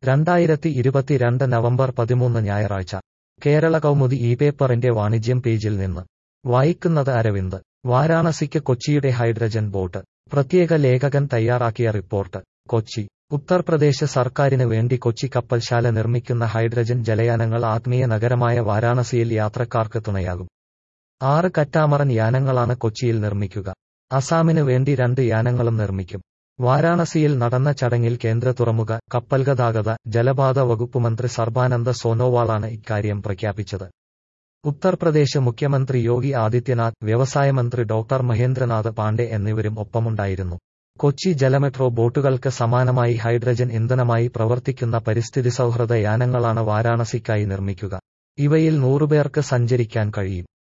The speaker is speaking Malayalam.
രണ്ടായിരത്തി ഇരുപത്തിരണ്ട് നവംബർ പതിമൂന്ന് ഞായറാഴ്ച കേരള കൗമുദി ഈ പേപ്പറിന്റെ വാണിജ്യം പേജിൽ നിന്ന് വായിക്കുന്നത് അരവിന്ദ് വാരാണസിക്ക് കൊച്ചിയുടെ ഹൈഡ്രജൻ ബോട്ട് പ്രത്യേക ലേഖകൻ തയ്യാറാക്കിയ റിപ്പോർട്ട് കൊച്ചി ഉത്തർപ്രദേശ് സർക്കാരിന് വേണ്ടി കൊച്ചി കപ്പൽശാല നിർമ്മിക്കുന്ന ഹൈഡ്രജൻ ജലയാനങ്ങൾ ആത്മീയ നഗരമായ വാരാണസിയിൽ യാത്രക്കാർക്ക് തുണയാകും ആറ് കറ്റാമറൻ യാനങ്ങളാണ് കൊച്ചിയിൽ നിർമ്മിക്കുക അസാമിന് വേണ്ടി രണ്ട് യാനങ്ങളും നിർമ്മിക്കും വാരാണസിയിൽ നടന്ന ചടങ്ങിൽ കേന്ദ്ര തുറമുഖ കപ്പൽ ഗതാഗത ജലപാത വകുപ്പ് മന്ത്രി സർബാനന്ദ സോനോവാളാണ് ഇക്കാര്യം പ്രഖ്യാപിച്ചത് ഉത്തർപ്രദേശ് മുഖ്യമന്ത്രി യോഗി ആദിത്യനാഥ് വ്യവസായ മന്ത്രി ഡോക്ടർ മഹേന്ദ്രനാഥ് പാണ്ഡെ എന്നിവരും ഒപ്പമുണ്ടായിരുന്നു കൊച്ചി ജലമെട്രോ ബോട്ടുകൾക്ക് സമാനമായി ഹൈഡ്രജൻ ഇന്ധനമായി പ്രവർത്തിക്കുന്ന പരിസ്ഥിതി സൗഹൃദ യാനങ്ങളാണ് വാരാണസിക്കായി നിർമ്മിക്കുക ഇവയിൽ നൂറുപേർക്ക് സഞ്ചരിക്കാൻ കഴിയും